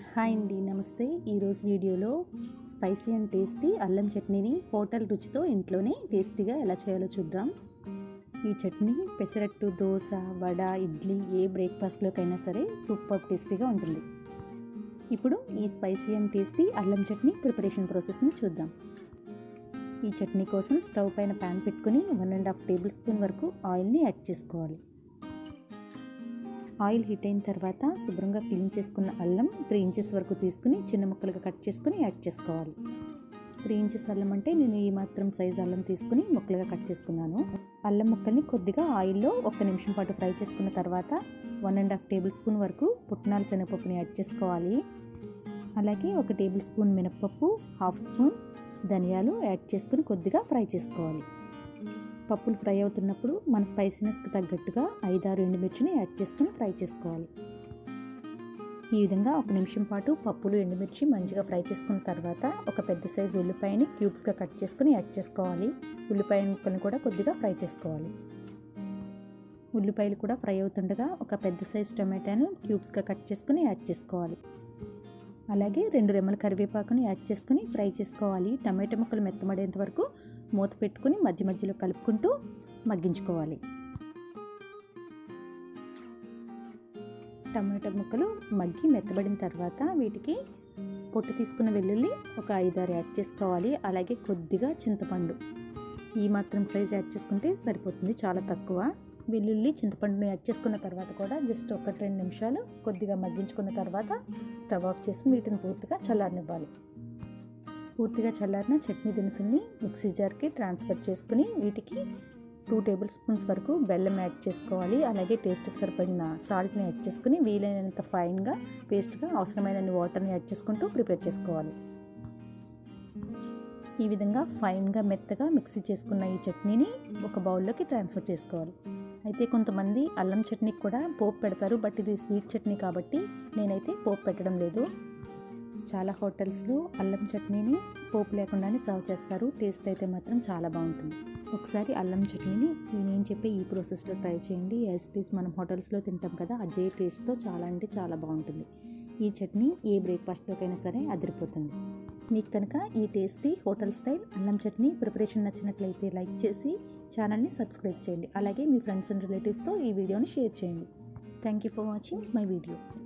hi అండి నమస్తే ఈరోజు వీడియోలో స్పైసీ అండ్ టేస్టీ అల్లం చట్నీని హోటల్ రుచితో ఇంట్లోనే టేస్టీగా ఎలా చేయాలో చూద్దాం ఈ చట్నీ పెసరట్టు దోశ వడ ఇడ్లీ ఏ బ్రేక్ఫాస్ట్లోకైనా సరే సూపర్ టేస్టీగా ఉంటుంది ఇప్పుడు ఈ స్పైసీ అండ్ టేస్టీ అల్లం చట్నీ ప్రిపరేషన్ ప్రాసెస్ని చూద్దాం ఈ చట్నీ కోసం స్టవ్ పైన ప్యాన్ పెట్టుకుని one and half tablespoon వరకు ఆయిల్ని యాడ్ చేసుకోవాలి ఆయిల్ హీట్ అయిన తర్వాత శుభ్రంగా క్లీన్ చేసుకున్న అల్లం త్రీ ఇంచెస్ వరకు తీసుకుని చిన్న ముక్కలుగా కట్ చేసుకుని యాడ్ చేసుకోవాలి త్రీ ఇంచెస్ అల్లం అంటే నేను ఈ మాత్రం సైజ్ అల్లం తీసుకుని ముక్కలుగా కట్ చేసుకున్నాను అల్లం ముక్కల్ని కొద్దిగా ఆయిల్లో ఒక్క నిమిషం పాటు ఫ్రై చేసుకున్న తర్వాత one and half tablespoon వరకు పుట్నాల శనగపప్పుని యాడ్ చేసుకోవాలి అలాగే ఒక టేబుల్ స్పూన్ మినప్పప్పు హాఫ్ స్పూన్ ధనియాలు యాడ్ చేసుకుని కొద్దిగా ఫ్రై చేసుకోవాలి పప్పులు ఫ్రై అవుతున్నప్పుడు మన స్పైసీనెస్కి తగ్గట్టుగా ఐదారు ఎండుమిర్చిని యాడ్ చేసుకుని ఫ్రై చేసుకోవాలి ఈ విధంగా ఒక నిమిషం పాటు పప్పులు ఎండుమిర్చి మంచిగా ఫ్రై చేసుకున్న తర్వాత ఒక పెద్ద సైజు ఉల్లిపాయని క్యూబ్స్గా కట్ చేసుకుని యాడ్ చేసుకోవాలి ఉల్లిపాయ ముక్కలను కూడా కొద్దిగా ఫ్రై చేసుకోవాలి ఉల్లిపాయలు కూడా ఫ్రై అవుతుండగా ఒక పెద్ద సైజు టొమాటోను క్యూబ్స్గా కట్ చేసుకుని యాడ్ చేసుకోవాలి అలాగే రెండు రెమ్మల కరివేపాకుని యాడ్ చేసుకుని ఫ్రై చేసుకోవాలి టమాటో ముక్కలు మెత్తమడేంత వరకు మూత పెట్టుకుని మధ్య మధ్యలో కలుపుకుంటూ మగ్గించుకోవాలి టమాటో ముక్కలు మగ్గి మెత్తబడిన తర్వాత వీటికి పొట్టు తీసుకున్న వెల్లుల్లి ఒక ఐదారు యాడ్ చేసుకోవాలి అలాగే కొద్దిగా చింతపండు ఈ మాత్రం సైజ్ యాడ్ చేసుకుంటే సరిపోతుంది చాలా తక్కువ వెల్లుల్లి చింతపండుని యాడ్ చేసుకున్న తర్వాత కూడా జస్ట్ ఒకటి రెండు నిమిషాలు కొద్దిగా మగ్గించుకున్న తర్వాత స్టవ్ ఆఫ్ చేసి వీటిని పూర్తిగా చల్లారనివ్వాలి పూర్తిగా చల్లారిన చట్నీ దినుసుల్ని మిక్సీ జార్కి ట్రాన్స్ఫర్ చేసుకుని వీటికి టూ టేబుల్ స్పూన్స్ వరకు బెల్లం యాడ్ చేసుకోవాలి అలాగే టేస్ట్కి సరిపడిన సాల్ట్ని యాడ్ చేసుకుని వీలైనంత ఫైన్గా పేస్ట్గా అవసరమైన వాటర్ని యాడ్ చేసుకుంటూ ప్రిపేర్ చేసుకోవాలి ఈ విధంగా ఫైన్గా మెత్తగా మిక్సీ చేసుకున్న ఈ చట్నీని ఒక బౌల్లోకి ట్రాన్స్ఫర్ చేసుకోవాలి అయితే కొంతమంది అల్లం చట్నీకి కూడా పోపు పెడతారు బట్ ఇది స్వీట్ చట్నీ కాబట్టి నేనైతే పోపు పెట్టడం లేదు చాలా హోటల్స్లో అల్లం చట్నీని పోపు లేకుండానే సర్వ్ చేస్తారు టేస్ట్ అయితే మాత్రం చాలా బాగుంటుంది ఒకసారి అల్లం చట్నీని నేను చెప్పే ఈ ప్రాసెస్లో ట్రై చేయండి యాజ్ ఇట్ ఈస్ మనం హోటల్స్లో తింటాం కదా అదే టేస్ట్తో చాలా అంటే చాలా బాగుంటుంది ఈ చట్నీ ఏ బ్రేక్ఫాస్ట్లోకైనా సరే అదిరిపోతుంది మీకు కనుక ఈ టేస్టీ హోటల్ స్టైల్ అల్లం చట్నీ ప్రిపరేషన్ నచ్చినట్లయితే లైక్ చేసి ఛానల్ని సబ్స్క్రైబ్ చేయండి అలాగే మీ ఫ్రెండ్స్ అండ్ రిలేటివ్స్తో ఈ వీడియోని షేర్ చేయండి thank you for watching my video